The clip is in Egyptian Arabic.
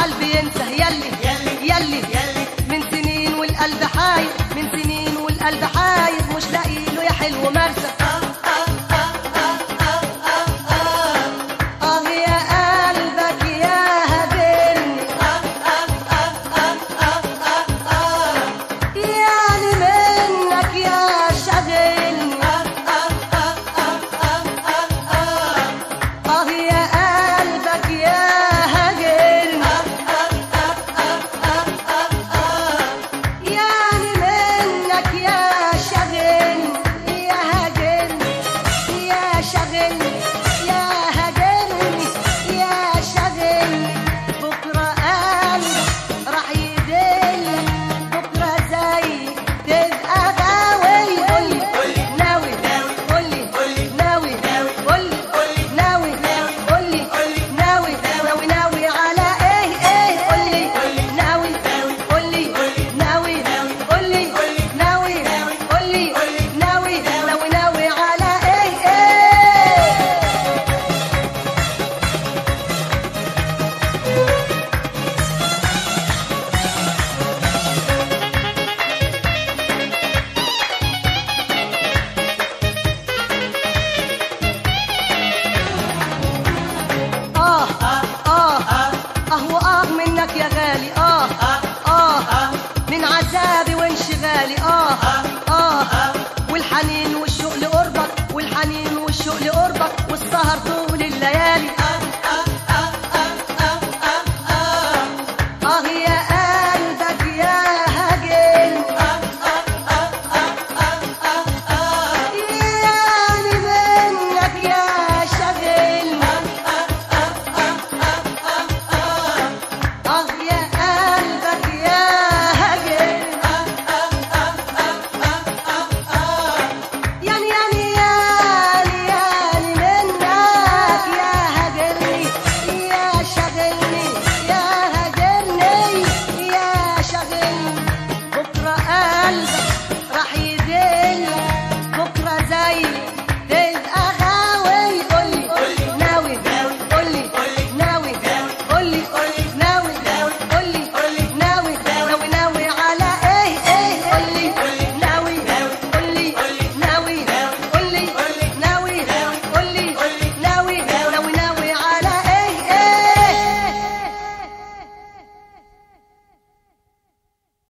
قلبي ينسى يلي يلي يلي يلي من سنين والقلب حاير من سنين والقلب حاير مش لاقي له يا حلو مرسى اه يا قلبك يا هبلني يعني منك يا شغلني اه يا قلبك يا هجرني يعني منك يا شغلني يا هجرني يا شغلني يا هجرني يا شغلني بكرة قلبك راح يدلك بكرة زي تبقى غاوي قولي ناوي قولي ناوي قولي ناوي قولي ناوي ناوي ناوي على ايه ايه قولي ناوي قولي ناوي قولي ناوي قولي ناوي ناوي ناوي على ايه ايه آه آه آه وآه منك يا غالي آه آه من عذابي وانشغالي آه آه والحنين والشوق لقربك والحنين والشوق لقربك